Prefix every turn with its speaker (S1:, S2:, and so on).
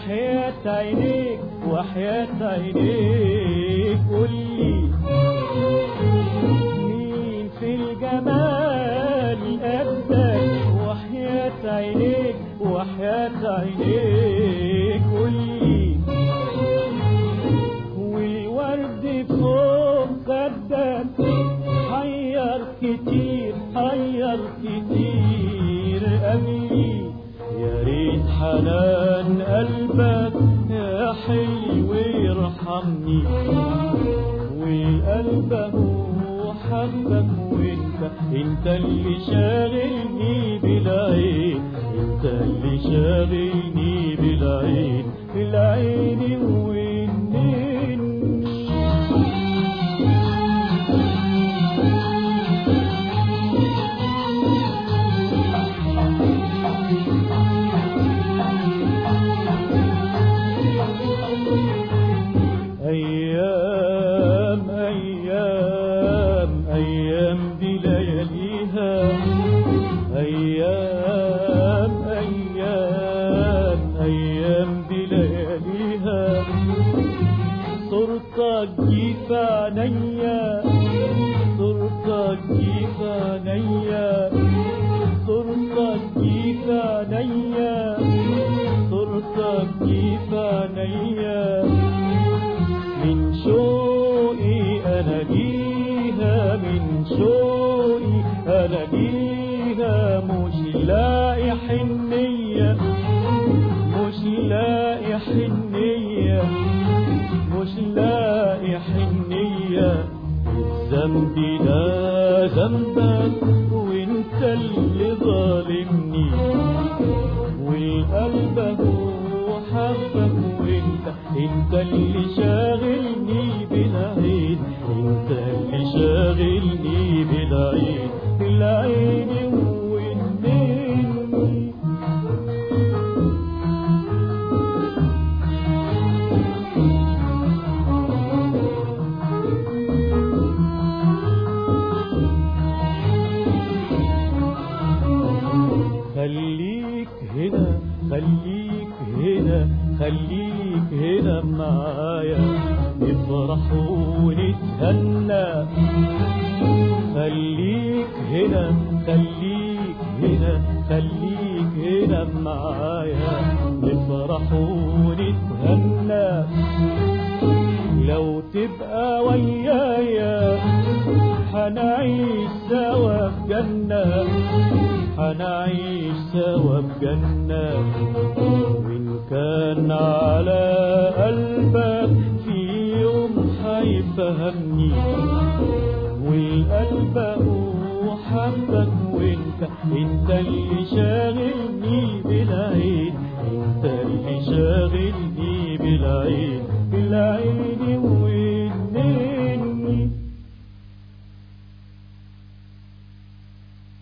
S1: وحياة عينيك وحياة عينيك قولي مين في الجمال قدك وحياة عينيك وحياة عينيك قولي والورد فوق خدك حير كتير حير كتير قلبي يا ريت حنان قلبك يا حلو يرحمني وقلبه حبك وانت انت اللي شاغلني بالعين انت اللي شاغلني بالعين بالعين والنين أيام أيام أيام بلياليها أيام أيام أيام بلياليها صورتك جيف عينيا صورتك جيف عينيا صورتك جيف عينيا صورتك جيف عينيا من شوقي أنا ليها من شوقي أنا ليها مش لاقي حنية مش لاقي حنية مش لاقي حنية الذنب ده ذنبك وانت اللي ظالمني والقلب هو حبك وانت انت اللي شاغلني بالعين انت اللي شاغلني بالعين بالعين والنين خليك هنا خليك هنا خليك هنا معايا نفرح ونتهنى خليك هنا خليك هنا خليك هنا معايا نفرح ونتهنى لو تبقى ويايا هنعيش سوا في جنة هنعيش سوا في جنة وإن كان على قلبك في يوم هيفهمني والقلب وحبك وانت انت اللي شاغلني بالعين انت اللي شاغلني بالعين